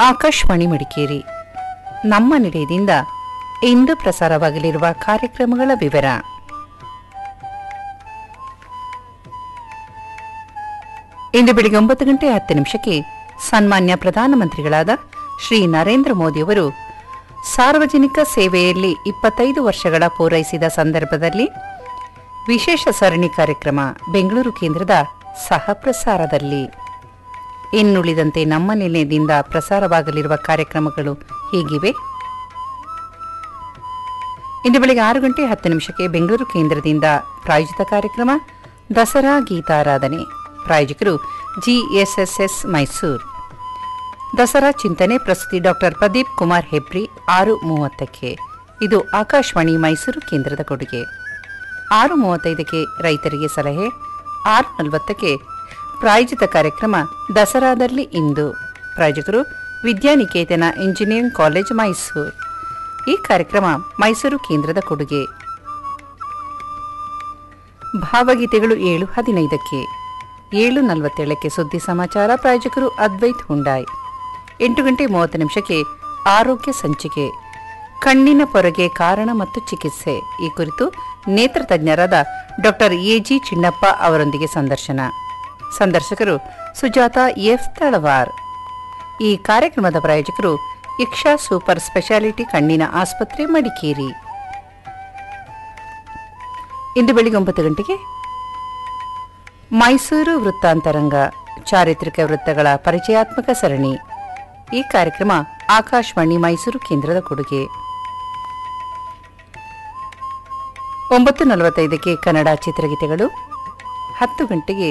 ಆಕಾಶವಾಣಿ ಮಡಿಕೇರಿ ನಮ್ಮ ನಿಲಯದಿಂದ ಇಂದು ಪ್ರಸಾರವಾಗಲಿರುವ ಕಾರ್ಯಕ್ರಮಗಳ ವಿವರ ಇಂದು ಬೆಳಿಗ್ಗೆ ಒಂಬತ್ತು ಗಂಟೆ ಹತ್ತು ನಿಮಿಷಕ್ಕೆ ಸನ್ಮಾನ್ಯ ಪ್ರಧಾನಮಂತ್ರಿಗಳಾದ ಶ್ರೀ ನರೇಂದ್ರ ಮೋದಿಯವರು ಸಾರ್ವಜನಿಕ ಸೇವೆಯಲ್ಲಿ ಇಪ್ಪತ್ತೈದು ವರ್ಷಗಳ ಪೂರೈಸಿದ ಸಂದರ್ಭದಲ್ಲಿ ವಿಶೇಷ ಸರಣಿ ಕಾರ್ಯಕ್ರಮ ಬೆಂಗಳೂರು ಕೇಂದ್ರದ ಸಹ ಪ್ರಸಾರದಲ್ಲಿ ಇನ್ನುಳಿದಂತೆ ನಮ್ಮ ನಿಲಯದಿಂದ ಪ್ರಸಾರವಾಗಲಿರುವ ಕಾರ್ಯಕ್ರಮಗಳು ಹೀಗಿವೆ ಇಂದು ಬೆಳಗ್ಗೆ ಆರು ಗಂಟೆ ಹತ್ತು ನಿಮಿಷಕ್ಕೆ ಬೆಂಗಳೂರು ಕೇಂದ್ರದಿಂದ ಪ್ರಾಯೋಜಿತ ಕಾರ್ಯಕ್ರಮ ದಸರಾ ಗೀತಾರಾಧನೆ ಪ್ರಾಯೋಜಕರು ಜಿಎಸ್ಎಸ್ಎಸ್ ಮೈಸೂರು ದಸರಾ ಚಿಂತನೆ ಪ್ರಸ್ತುತಿ ಡಾಕ್ಟರ್ ಪ್ರದೀಪ್ ಕುಮಾರ್ ಹೆಬ್ರಿ ಆರು ಮೂವತ್ತಕ್ಕೆ ಇದು ಆಕಾಶವಾಣಿ ಮೈಸೂರು ಕೇಂದ್ರದ ಕೊಡುಗೆ ಆರು ಮೂವತ್ತೈದಕ್ಕೆ ರೈತರಿಗೆ ಸಲಹೆ ಆರು ನಲವತ್ತಕ್ಕೆ ಪ್ರಾಯೋಜಿತ ಕಾರ್ಯಕ್ರಮ ದಸರಾದಲ್ಲಿ ಇಂದು ಪ್ರಾಯೋಜಕರು ವಿದ್ಯಾನಿಕೇತನ ಇಂಜಿನಿಯರಿಂಗ್ ಕಾಲೇಜ್ ಮೈಸೂರು ಈ ಕಾರ್ಯಕ್ರಮ ಮೈಸೂರು ಕೇಂದ್ರದ ಕೊಡುಗೆ ಭಾವಗೀತೆಗಳು ಏಳು ಹದಿನೈದಕ್ಕೆ ಏಳು ನಲವತ್ತೇಳಕ್ಕೆ ಸುದ್ದಿ ಸಮಾಚಾರ ಪ್ರಾಯೋಜಕರು ಅದ್ವೈತ್ ಹುಂಡಾಯ್ ಎಂಟು ಗಂಟೆ ಮೂವತ್ತು ನಿಮಿಷಕ್ಕೆ ಆರೋಗ್ಯ ಸಂಚಿಕೆ ಕಣ್ಣಿನ ಪೊರೆಗೆ ಕಾರಣ ಮತ್ತು ಚಿಕಿತ್ಸೆ ಈ ಕುರಿತು ನೇತ್ರ ತಜ್ಞರಾದ ಡಾಕ್ಟರ್ ಎಜಿ ಚಿನ್ನಪ್ಪ ಅವರೊಂದಿಗೆ ಸಂದರ್ಶನ ಸಂದರ್ಶಕರು ಸುಜಾತ ಎಫ್ ತಳವಾರ್ ಈ ಕಾರ್ಯಕ್ರಮದ ಪ್ರಾಯೋಜಕರು ಇಕ್ಷಾ ಸೂಪರ್ ಸ್ಪೆಷಾಲಿಟಿ ಕಣ್ಣಿನ ಆಸ್ಪತ್ರೆ ಮಡಿಕೇರಿ ಇಂದು ಬೆಳಿಗ್ಗೆ ಒಂಬತ್ತು ಗಂಟೆಗೆ ಮೈಸೂರು ವೃತ್ತಾಂತರಂಗ ಚಾರಿತ್ರಿಕ ವೃತ್ತಗಳ ಪರಿಚಯಾತ್ಮಕ ಸರಣಿ ಈ ಕಾರ್ಯಕ್ರಮ ಆಕಾಶವಾಣಿ ಮೈಸೂರು ಕೇಂದ್ರದ ಕೊಡುಗೆ ಒಂಬತ್ತು ನಲವತ್ತೈದಕ್ಕೆ ಕನ್ನಡ ಚಿತ್ರಗೀತೆಗಳು ಹತ್ತು ಗಂಟೆಗೆ